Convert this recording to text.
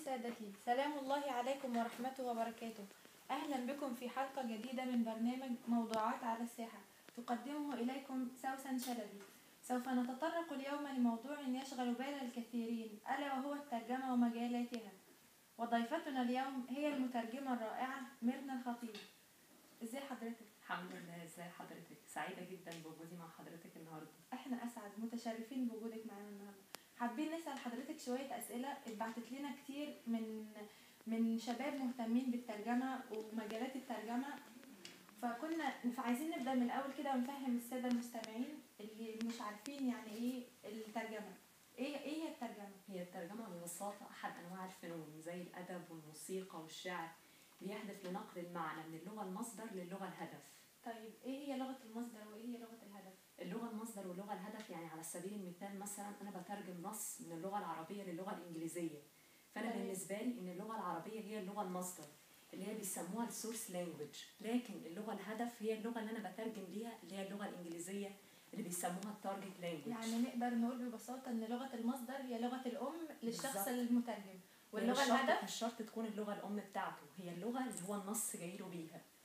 سادتي سلام الله عليكم ورحمته وبركاته أهلا بكم في حلقة جديدة من برنامج موضوعات على الساحة تقدمه إليكم سوسن شلبي سوف نتطرق اليوم لموضوع يشغل بال الكثيرين ألا وهو الترجمة ومجالاتها وضيفتنا اليوم هي المترجمة الرائعة ميرنا الخطيب ازاي حضرتك؟ الحمد لله ازي حضرتك سعيده جدا بوجودي مع حضرتك النهارده احنا اسعد متشرفين بوجودك معانا النهارده حابين نسال حضرتك شويه اسئله اتبعتت لنا كتير من من شباب مهتمين بالترجمه ومجالات الترجمه فكنا فعايزين نبدا من الاول كده ونفهم الساده المستمعين اللي مش عارفين يعني ايه الترجمه ايه ايه هي الترجمه هي الترجمه ببساطه احد انواع الفنون زي الادب والموسيقى والشعر بيهدف لنقل المعنى من اللغه المصدر للغه الهدف طيب ايه هي لغه المصدر وايه هي لغه الهدف اللغه المصدر واللغه الهدف يعني على سبيل المثال مثلا انا بترجم نص من اللغه العربيه للغه الانجليزيه فانا تمام. بالنسبه لي ان اللغه العربيه هي اللغه المصدر اللي هي بيسموها السورس لانجوج لكن اللغه الهدف هي اللغه اللي انا بترجم ليها اللي هي اللغه الانجليزيه اللي بيسموها التارجت لانجوج يعني نقدر نقول ببساطه ان لغه المصدر هي لغه الام للشخص بالظبط. المترجم واللغه مش شرط- الهدف مش شرط تكون اللغه الام بتاعته هي اللغه اللي هو النص جاي له بيها